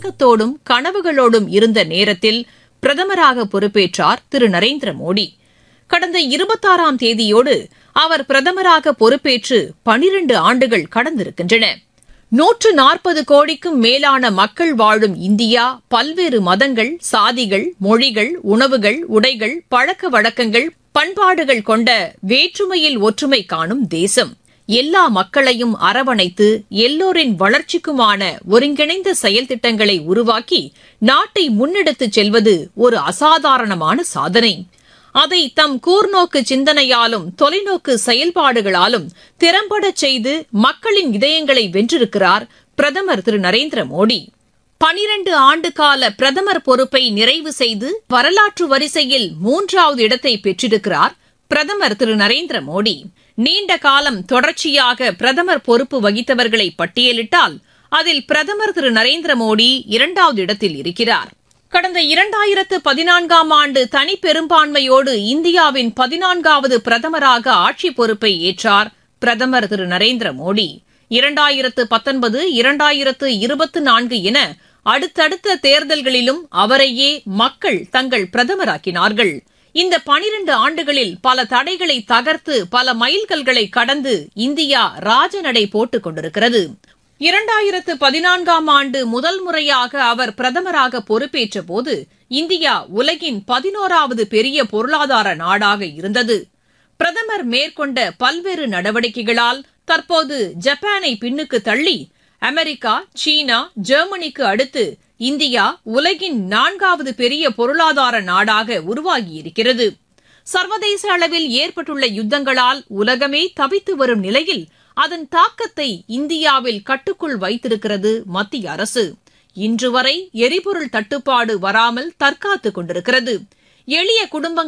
ஏக்கத்தோடும் கனவுகளோடும் இருந்த நேரத்தில் பிரதமராக பொறுப்பேற்றார் திரு நரேந்திர மோடி கடந்த இருபத்தாறாம் தேதியோடு அவர் பிரதமராக பொறுப்பேற்று பனிரண்டு ஆண்டுகள் கடந்திருக்கின்றன நூற்று நாற்பது கோடிக்கும் மேலான மக்கள் வாழும் இந்தியா பல்வேறு மதங்கள் சாதிகள் மொழிகள் உணவுகள் உடைகள் பழக்க வழக்கங்கள் பண்பாடுகள் கொண்ட வேற்றுமையில் ஒற்றுமை காணும் தேசம் எல்லா மக்களையும் அரவணைத்து எல்லோரின் வளர்ச்சிக்குமான ஒருங்கிணைந்த செயல் திட்டங்களை உருவாக்கி நாட்டை முன்னெடுத்துச் செல்வது ஒரு அசாதாரணமான சாதனை அதை தம் கூர்நோக்கு சிந்தனையாலும் தொலைநோக்கு செயல்பாடுகளாலும் திறம்படச் செய்து மக்களின் இதயங்களை வென்றிருக்கிறார் பிரதமர் திரு நரேந்திர மோடி பனிரண்டு ஆண்டுகால பிரதமர் பொறுப்பை நிறைவு செய்து வரலாற்று வரிசையில் மூன்றாவது இடத்தை பெற்றிருக்கிறார் பிரதமர் திரு நரேந்திர மோடி நீண்ட காலம் தொடர்ச்சியாக பிரதமர் பொறுப்பு வகித்தவர்களை பட்டியலிட்டால் அதில் பிரதமர் திரு நரேந்திர மோடி இரண்டாவது இடத்தில் இருக்கிறார் கடந்த இரண்டாயிரத்து பதினான்காம் ஆண்டு தனிப்பெரும்பான்மையோடு இந்தியாவின் பதினான்காவது பிரதமராக ஆட்சி பொறுப்பை ஏற்றார் பிரதமர் திரு நரேந்திர மோடி இரண்டாயிரத்து பத்தொன்பது இரண்டாயிரத்து இருபத்தி நான்கு என அடுத்தடுத்த தேர்தல்களிலும் அவரையே மக்கள் தங்கள் பிரதமராக்கினார்கள் இந்த பனிரண்டு ஆண்டுகளில் பல தடைகளை தகர்த்து பல மைல்கல்களை கடந்து இந்தியா ராஜநடை போட்டுக் கொண்டிருக்கிறது இரண்டாயிரத்து பதினான்காம் ஆண்டு முதல் முறையாக அவர் பிரதமராக பொறுப்பேற்ற போது இந்தியா உலகின் பதினோராவது பெரிய பொருளாதார நாடாக இருந்தது பிரதமர் மேற்கொண்ட பல்வேறு நடவடிக்கைகளால் தற்போது ஜப்பானை பின்னுக்கு தள்ளி அமெரிக்கா சீனா ஜெர்மனிக்கு அடுத்து இந்தியா உலகின் நான்காவது பெரிய பொருளாதார நாடாக உருவாகியிருக்கிறது சர்வதேச அளவில் ஏற்பட்டுள்ள யுத்தங்களால் உலகமே தவித்து வரும் நிலையில் அதன் தாக்கத்தை இந்தியாவில் கட்டுக்குள் வைத்திருக்கிறது மத்திய அரசு இன்று வரை எரிபொருள் தட்டுப்பாடு வராமல் தற்காத்துக் கொண்டிருக்கிறது எளிய குடும்பங்கள்